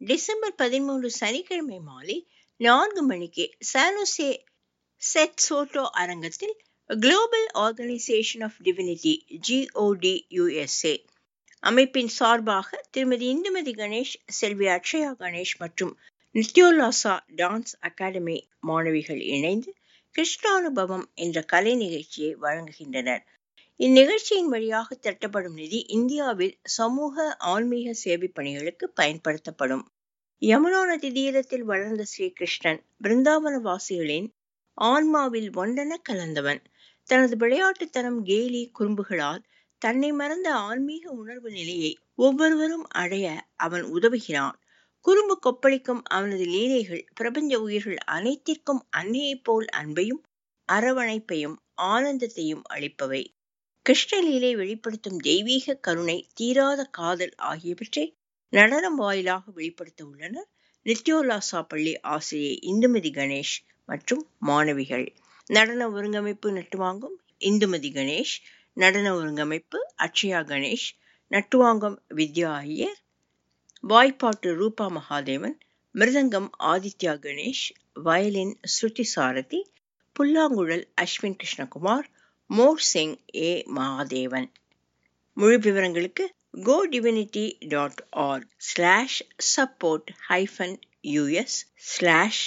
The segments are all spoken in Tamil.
டிசம்பர் பதிமூன்று சனிக்கிழமை மாலை நான்கு மணிக்கு சானோசே செட் சோட்டோ அரங்கத்தில் global organisation of divinity GOD USA அமைப்பின் சார்பாக திருமதி இந்துமதி கணேஷ் செல்வி அக்ஷயா கணேஷ் மற்றும் நித்யோலாசா டான்ஸ் அகாடமி மாணவிகள் இணைந்து கிருஷ்ணானுபவம் என்ற கலை நிகழ்ச்சியை வழங்குகின்றனர் இந்நிகழ்ச்சியின் வழியாக திரட்டப்படும் நிதி இந்தியாவில் சமூக ஆன்மீக சேவை பணிகளுக்கு பயன்படுத்தப்படும் யமுனா நதி தீரத்தில் வளர்ந்த ஸ்ரீகிருஷ்ணன் பிருந்தாவன வாசிகளின் ஆன்மாவில் ஒன்றென கலந்தவன் தனது விளையாட்டுத்தனம் கேலி குறும்புகளால் தன்னை மறந்த ஆன்மீக உணர்வு நிலையை ஒவ்வொருவரும் அடைய அவன் உதவுகிறான் குறும்பு கொப்பளிக்கும் அவனது லீலைகள் பிரபஞ்ச உயிர்கள் அனைத்திற்கும் அன்னையைப் போல் அன்பையும் அரவணைப்பையும் ஆனந்தத்தையும் அளிப்பவை கிருஷ்ணலீலை வெளிப்படுத்தும் தெய்வீக கருணை தீராத காதல் ஆகியவற்றை நடனம் வாயிலாக வெளிப்படுத்த உள்ளனர் நித்யோலாசா பள்ளி ஆசிரியை இந்துமதி கணேஷ் மற்றும் மாணவிகள் நடன ஒருங்கமைப்பு நட்டுவாங்கும் இந்துமதி கணேஷ் நடன ஒருங்கமைப்பு அக்ஷயா கணேஷ் நட்டுவாங்கம் வித்யா ஐயர் வாய்ப்பாட்டு ரூபா மகாதேவன் மிருதங்கம் ஆதித்யா கணேஷ் வயலின் ஸ்ருதி சாரதி புல்லாங்குழல் அஸ்வின் கிருஷ்ணகுமார் மோர் சிங் ஏ மகாதேவன் முழு விவரங்களுக்கு go divinity dot org slash support hyphen US slash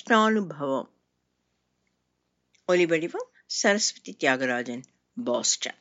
Krishnanubhavam ஒலிவடிவம் சரஸ்வதி தியாகராஜன் பாஸ்டன்